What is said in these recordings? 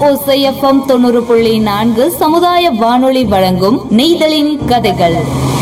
ஓசைஎஃப்எம் தொண்ணூறு புள்ளி நான்கு சமுதாய வானொலி வழங்கும் நெய்தலின் கதைகள்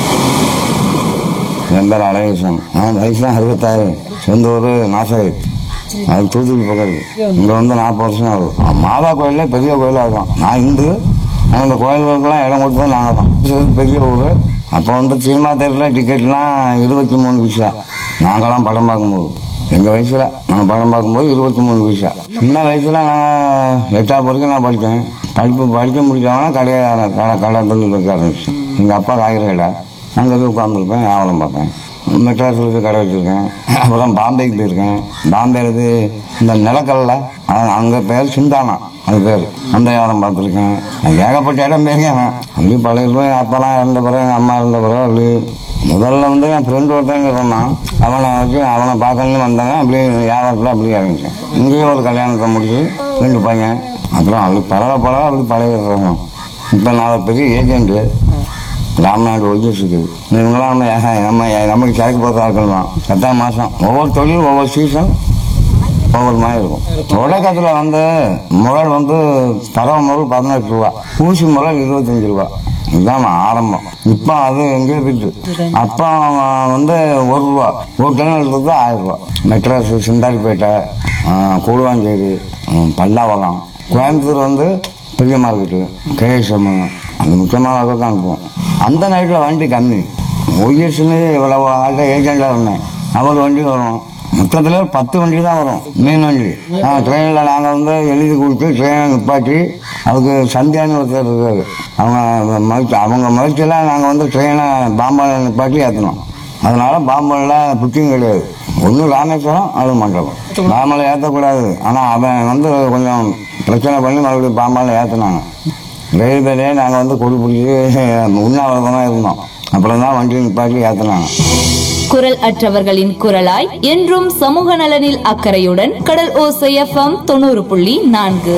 என் பேர் அழகேசன் நான் வயசு தான் அறுபத்தாறு சொந்த ஊர் நாசாய் அது தூத்துக்குடி பக்கத்து இங்கே வந்து நாற்பது வருஷம் ஆகுது மாதா கோயிலே பெரிய கோயிலாக இருக்கும் நான் இந்து ஆனால் இந்த கோயில்களுக்கெல்லாம் இடம் கொடுத்தது நாங்கள் தான் இது பெரிய ஊர் அப்போ வந்து சினிமா தேட்டரில் டிக்கெட்லாம் இருபத்தி மூணு பைசா நாங்களாம் படம் பார்க்கும்போது எங்கள் வயசில் நாங்கள் படம் பார்க்கும்போது இருபத்தி மூணு பைசா சின்ன வயசில் நான் எட்டாவது வரைக்கும் நான் படித்தேன் படிப்பு படிக்க முடியாமனா கடையை கடை கடை தொழில் வைக்க ஆரம்பிச்சேன் எங்கள் அப்பா காய்கறி கடை அங்கே போய் உட்காந்துருப்பேன் வியாபாரம் பார்ப்பேன் மெட்ராஸில் போய் கடை வச்சுருக்கேன் அப்புறம் பாம்பேக்கு போயிருக்கேன் பாம்பேல போய் இந்த நிலக்கல்ல அங்கே பேர் சிந்தானா அது பேர் அந்த வியாபாரம் பார்த்துருக்கேன் ஏகப்பட்ட இடம் போயிருக்கேன் அப்படி பழைய போய் அப்பெல்லாம் இருந்த பிறகு எங்கள் அம்மா இருந்த பிறகு அப்படி முதல்ல வந்து என் ஃப்ரெண்டு ஒருத்தங்க சொன்னான் அவனை வச்சு அவனை பார்க்கணுன்னு வந்தாங்க அப்படியே வியாபாரத்தில் அப்படியே இறங்கிட்டேன் இங்கேயும் ஒரு கல்யாணத்தை முடிச்சு ரெண்டு பையன் அப்புறம் அது பரவ பரவ அப்படி பழகிடுறாங்க இப்போ நான் ஒரு பெரிய ஏஜென்ட்டு ராம்நாடு ஒய்எஸ்க்கு இவங்களாம் நம்ம ஏஹ, நம்ம நமக்கு சரக்கு போகிற ஆட்கள் தான் எட்டாம் மாதம் ஒவ்வொரு தொழில் ஒவ்வொரு சீசன் ஒவ்வொரு மாதிரி இருக்கும் தொடக்கத்தில் வந்து முரல் வந்து தரவ முரல் பதினெட்டு ரூபா ஊசி முரல் இருபத்தஞ்சு ரூபா இதுதான் ஆரம்பம் இப்போ அது எங்கே போயிட்டு அப்போ வந்து ஒரு ரூபா ஒரு டன் எடுத்தது ஆயிரம் ரூபா மெட்ராஸ் சிந்தாரிப்பேட்டை ஆ, கூடுவாஞ்சேரி ம், பல்லாவரம் கோயம்புத்தூர் வந்து பெரிய மார்க்கெட்டு கேஎஸ்எம் அந்த முக்கியமான அளவுக்கு தான் அனுப்புவோம் அந்த நைட்டில் வண்டி கம்மி ஒய்எஸ்ன்னு இவ்வளவு ஆள்கிட்ட ஏஜெண்டாக இருந்தேன் அவர் வண்டி வரும் மொத்தத்தில் ஒரு பத்து வண்டி தான் வரும் மீன் வண்டி ட்ரெயினில் நாங்கள் வந்து எழுதி கொடுத்து ட்ரெயினை நிப்பாட்டி அதுக்கு சந்தியான்னு ஒருத்தர் இருக்காரு அவங்க மறுத்து அவங்க மறுத்தெல்லாம் நாங்கள் வந்து ட்ரெயினை பாம்பாவில் நிப்பாட்டி ஏற்றணும் அதனால பாம்பனில் புக்கிங் கிடையாது ஒன்று ராமேஸ்வரம் அது மண்டபம் பாம்பனில் ஏற்றக்கூடாது ஆனால் அவன் வந்து கொஞ்சம் பிரச்சனை பண்ணி மறுபடியும் பாம்பாவில் ஏற்றினாங்க ரயில்வேலே நாங்கள் வந்து கொடி பிடிச்சி உண்ணாவிரதமாக இருந்தோம் அப்புறம் தான் வண்டி நிப்பாட்டி ஏற்றினாங்க குரல் அற்றவர்களின் குரலாய் என்றும் சமூக நலனில் அக்கறையுடன் கடல் ஓசைஎஃப்எம் தொண்ணூறு புள்ளி நான்கு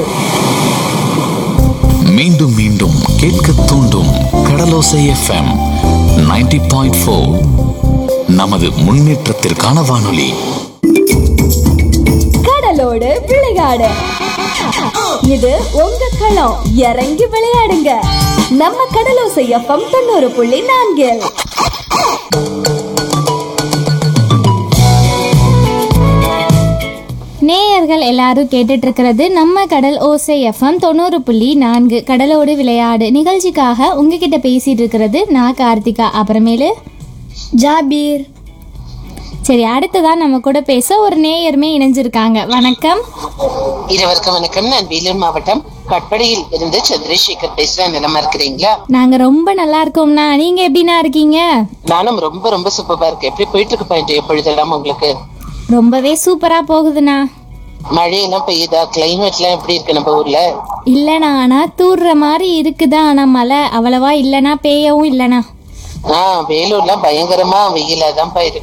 மீண்டும் மீண்டும் கேட்க தூண்டும் கடலோசை எஃப்எம் 90.4 பாயிண்ட் நமது முன்னேற்றத்திற்கான வானொலி கடலோடு விளையாடு இது உங்க களம் இறங்கி விளையாடுங்க நம்ம கடலோசை எஃப்எம் தொண்ணூறு புள்ளி நான்கில் நேயர்கள் எல்லாரும் கேட்டுட்டு இருக்கிறது நம்ம கடல் ஓசை எஃப்எம் தொண்ணூறு புள்ளி நான்கு கடலோடு விளையாடு நிகழ்ச்சிக்காக உங்ககிட்ட பேசிட்டு இருக்கிறது நான் கார்த்திகா அப்புறமேலு ஜாபீர் சரி அடுத்ததான் நம்ம கூட பேச ஒரு நேயருமே இணைஞ்சிருக்காங்க வணக்கம் இருவருக்கும் வணக்கம் நான் வேலூர் மாவட்டம் கட்படியில் இருந்து சந்திரசேகர் பேசுறேன் நிலமா இருக்கிறீங்களா நாங்க ரொம்ப நல்லா இருக்கோம்னா நீங்க எப்படிண்ணா இருக்கீங்க நானும் ரொம்ப ரொம்ப சூப்பரா இருக்கேன் எப்படி போயிட்டு இருக்கு பாயிண்ட் எப்பொழுதெல்லாம் உங்களுக்கு ரொம்பவே சூப்பரா போகுதுண்ணா மழையெல்லாம் பெய்யுதா கிளைமேட் எல்லாம் எப்படி இருக்கு நம்ம ஊர்ல இல்லைண்ணா ஆனா தூர்ற மாதிரி இருக்குதா ஆனா மழை அவ்வளவா இல்லைண்ணா பேயவும் இல்லைண்ணா ஆஹ் வேலூர்லாம் பயங்கரமா வெயிலா தான் இருக்கு